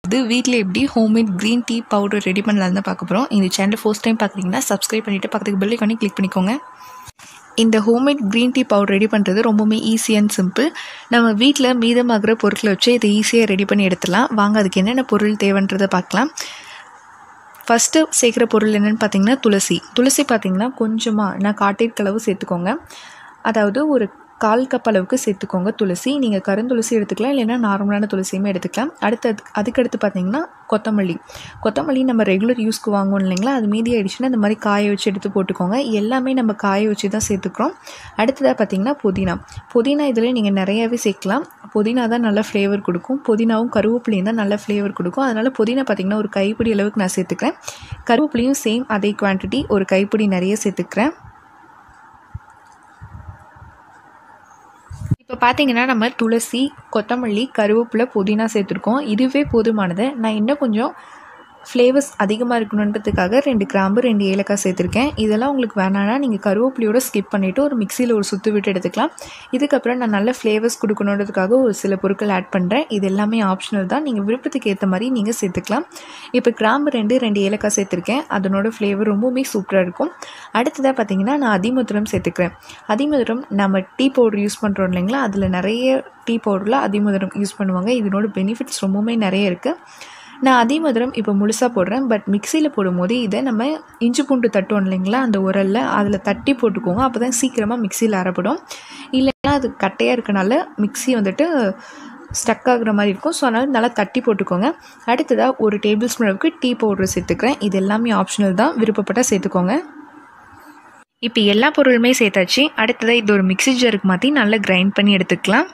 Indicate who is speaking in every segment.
Speaker 1: இது வீட்டில் எப்படி homemade green tea powder ready பண்ணலாம்னு தான் பார்க்க போகிறோம் இந்த சேனல் ஃபர்ஸ்ட் டைம் பார்க்குறீங்கன்னா சப்ஸ்கிரைப் பண்ணிவிட்டு பக்கத்துக்கு பெல் பண்ணி கிளிக் பண்ணிக்கோங்க இந்த homemade green tea powder ready பண்ணுறது ரொம்பவுமே ஈஸி அண்ட் சிம்பிள் நம்ம வீட்டில் மீதமாகிற பொருட்களை வச்சு இதை ஈஸியாக ரெடி பண்ணி எடுத்துடலாம் வாங்க அதுக்கு என்னென்ன பொருள் தேவைன்றதை பார்க்கலாம் ஃபஸ்ட்டு சேர்க்குற பொருள் என்னென்னு பார்த்தீங்கன்னா துளசி துளசி பார்த்தீங்கன்னா கொஞ்சமாக நான் காட்டிற்களவு சேர்த்துக்கோங்க அதாவது ஒரு கால் கப் அளவுக்கு சேர்த்துக்கோங்க துளசி நீங்கள் கருந்துளசி எடுத்துக்கலாம் இல்லைன்னா நார்மலான துளசியுமே எடுத்துக்கலாம் அடுத்து அது அதுக்கடுத்து பார்த்தீங்கன்னா கொத்தமல்லி கொத்தமல்லி நம்ம ரெகுலர் யூஸ்க்கு வாங்குவோம் இல்லைங்களா அது மீதி ஆயிடுச்சுன்னா இந்த மாதிரி காய வச்சு எடுத்து போட்டுக்கோங்க எல்லாமே நம்ம காய வச்சு தான் சேர்த்துக்கிறோம் அடுத்ததாக பார்த்தீங்கன்னா புதினா புதினா இதில் நீங்கள் நிறையாவே சேர்க்கலாம் புதினா தான் நல்ல ஃப்ளேவர் கொடுக்கும் புதினாவும் கருவேப்பிலையும் தான் நல்ல ஃப்ளேவர் கொடுக்கும் அதனால் புதினா பார்த்திங்கன்னா ஒரு கைப்பிடி அளவுக்கு நான் சேர்த்துக்கிறேன் கருவேப்பிலையும் சேம் அதே குவான்டிட்டி ஒரு கைப்பிடி நிறைய சேர்த்துக்கிறேன் இப்போ பார்த்தீங்கன்னா நம்ம துளசி கொத்தமல்லி கருவேப்பிலை புதினா சேர்த்துருக்கோம் இதுவே போதுமானது நான் இன்னும் கொஞ்சம் ஃப்ளேவர்ஸ் அதிகமாக இருக்கணுன்றதுக்காக ரெண்டு கிராம்பு ரெண்டு ஏலக்காய் சேர்த்துருக்கேன் இதெல்லாம் உங்களுக்கு வேணான்னா நீங்கள் கருவேப்பிலையோட ஸ்கிப் பண்ணிவிட்டு ஒரு மிக்சியில் ஒரு சுற்று விட்டு எடுத்துக்கலாம் இதுக்கப்புறம் நான் நல்ல ஃப்ளேவர்ஸ் கொடுக்கணுன்றதுக்காக ஒரு சில பொருட்கள் ஆட் பண்ணுறேன் இது எல்லாமே ஆப்ஷனல் தான் நீங்கள் விருப்பத்துக்கு ஏற்ற மாதிரி நீங்கள் சேர்த்துக்கலாம் இப்போ கிராம்பு ரெண்டு ரெண்டு ஏலக்காய் சேர்த்துருக்கேன் அதனோட ஃப்ளேவர் ரொம்பவுமே சூப்பராக இருக்கும் அடுத்ததாக பார்த்தீங்கன்னா நான் அதிமதுரம் சேர்த்துக்கிறேன் அதிமதுரம் நம்ம டீ பவுடர் யூஸ் பண்ணுறோம் இல்லைங்களா அதில் நிறைய டீ பவுடரில் அதிமதுரம் யூஸ் பண்ணுவாங்க இதனோட பெனிஃபிட்ஸ் ரொம்பவுமே நிறைய இருக்குது நான் அதிமதுரம் இப்போ முழுசாக போடுறேன் பட் மிக்சியில் போடும்போது இதை நம்ம இஞ்சி பூண்டு தட்டுவோம் இல்லைங்களா அந்த உரலில் அதில் தட்டி போட்டுக்கோங்க அப்போ தான் சீக்கிரமாக மிக்சியில் அரைப்படும் இல்லைன்னா அது கட்டையாக இருக்கனால மிக்சி வந்துட்டு ஸ்டக் ஆகுற மாதிரி இருக்கும் ஸோ அதனால் நல்லா தட்டி போட்டுக்கோங்க அடுத்ததாக ஒரு டேபிள் ஸ்பூன் அளவுக்கு டீ பவுடர் சேர்த்துக்கிறேன் இது எல்லாமே ஆப்ஷனல் தான் விருப்பப்பட்டால் சேர்த்துக்கோங்க இப்போ எல்லா பொருளுமே சேர்த்தாச்சு அடுத்ததாக இது ஒரு மிக்சி ஜாருக்கு மாற்றி நல்லா கிரைண்ட் பண்ணி எடுத்துக்கலாம்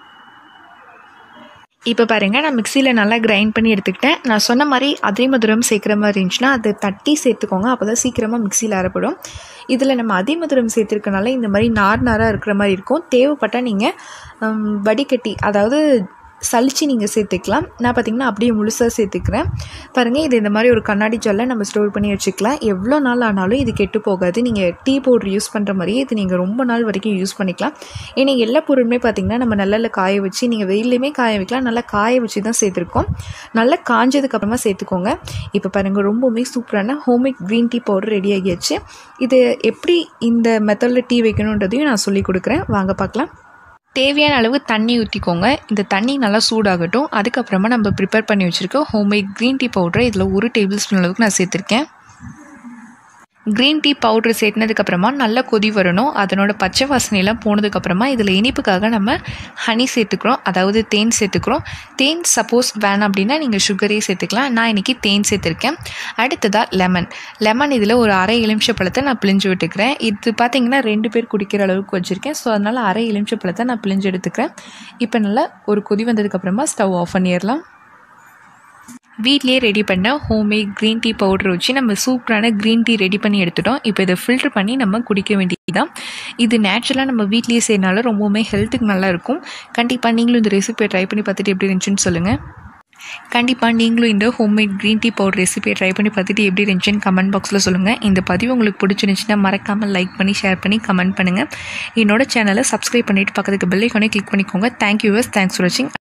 Speaker 1: இப்போ பாருங்கள் நான் மிக்சியில் நல்லா கிரைண்ட் பண்ணி எடுத்துக்கிட்டேன் நான் சொன்ன மாதிரி அதே மதுரம் சேர்க்குற மாதிரி இருந்துச்சுன்னா அதை தட்டி சேர்த்துக்கோங்க அப்போ தான் சீக்கிரமாக மிக்சியில் அரைப்படும் இதில் நம்ம அதிமதுரம் சேர்த்துருக்கனால இந்த மாதிரி நார் நாராக இருக்கிற மாதிரி இருக்கும் தேவைப்பட்டால் நீங்கள் வடிகட்டி அதாவது சளிச்சு நீங்கள் சேர்த்துக்கலாம் நான் பார்த்திங்கன்னா அப்படியே முழுசாக சேர்த்துக்கிறேன் பாருங்கள் இது இந்த மாதிரி ஒரு கண்ணாடி ஜல்லை நம்ம ஸ்டோர் பண்ணி வச்சுக்கலாம் எவ்வளோ நாள் ஆனாலும் இது கெட்டு போகாது நீங்கள் டீ பவுடர் யூஸ் பண்ணுற மாதிரியே இது நீங்கள் ரொம்ப நாள் வரைக்கும் யூஸ் பண்ணிக்கலாம் ஏன்னா எல்லா பொருளுமே பார்த்திங்கன்னா நம்ம நல்ல காய வச்சு நீங்கள் வெயிலையுமே காய வைக்கலாம் நல்லா காய வச்சு தான் சேர்த்துருக்கோம் நல்லா காஞ்சதுக்கப்புறமா சேர்த்துக்கோங்க இப்போ பாருங்கள் ரொம்பவுமே சூப்பரான homemade green tea powder ready ஆகியாச்சு இது எப்படி இந்த மெத்தடில் டீ வைக்கணுன்றதையும் நான் சொல்லி கொடுக்குறேன் வாங்க பார்க்கலாம் தேவையான அளவு தண்ணி ஊற்றிக்கோங்க இந்த தண்ணி நல்லா சூடாகட்டும் அதுக்கப்புறமா நம்ம ப்ரிப்பேர் பண்ணி வச்சுருக்க ஹோம்மேட் க்ரீன் டீ பவுடரை இதில் ஒரு டேபிள் ஸ்பூன் அளவுக்கு நான் சேர்த்துருக்கேன் க்ரீன் டீ பவுட்ரு சேர்த்தினதுக்கப்புறமா நல்லா கொதி வரணும் அதனோட பச்சை வாசனையெல்லாம் போனதுக்கப்புறமா இதில் இனிப்புக்காக நம்ம ஹனி சேர்த்துக்கிறோம் அதாவது தேன் சேர்த்துக்கிறோம் தேன் சப்போஸ் வேணாம் அப்படின்னா நீங்கள் சுகரே சேர்த்துக்கலாம் நான் இன்றைக்கி தேன் சேர்த்துருக்கேன் அடுத்ததாக லெமன் லெமன் இதில் ஒரு அரை எலுமிச்சை பழத்தை நான் பிழிஞ்சு விட்டுக்கிறேன் இது பார்த்திங்கன்னா ரெண்டு பேர் குடிக்கிற அளவுக்கு வச்சுருக்கேன் ஸோ அதனால் அரை எலுமிச்சை பழத்தை நான் பிழிஞ்சு எடுத்துக்கிறேன் இப்போ நல்லா ஒரு கொதி வந்ததுக்கப்புறமா ஸ்டவ் ஆஃப் பண்ணிடலாம் வீட்லேயே ரெடி பண்ண ஹோம்மேட் க்ரீன் டீ பவுடர் வச்சு நம்ம சூப்பரான க்ரீன் டீ ரெடி பண்ணி எடுத்துட்டோம் இப்போ இதை ஃபில்டர் பண்ணி நம்ம குடிக்க வேண்டியதுதான் இது நேச்சுரலாக நம்ம வீட்லேயே செய்யனால ரொம்பவுமே ஹெல்த்துக்கு நல்லா இருக்கும் கண்டிப்பாக நீங்களும் இந்த ரெசிபியை ட்ரை பண்ணி பார்த்துட்டு எப்படி இருந்துச்சுன்னு சொல்லுங்கள் கண்டிப்பாக நீங்களும் இந்த ஹோம்மேட் க்ரீன் டீ பவுடர் ரெசிபியை ட்ரை பண்ணி பார்த்துட்டு எப்படி இருந்துச்சுன்னு கமெண்ட் பாக்ஸில் சொல்லுங்கள் இந்த பதிவு உங்களுக்கு பிடிச்சிருந்துச்சுன்னா மறக்காமல் லைக் பண்ணி ஷேர் பண்ணி கமெண்ட் பண்ணுங்கள் என்னோட சேனலை சப்ஸ்கிரைப் பண்ணிவிட்டு பக்கத்துக்கு பெல் ஐக்கானே கிளிக் பண்ணிக்கோங்க தேங்க்யூ வஸ் தேங்க்ஸ் ஃபார் வாட்சிங்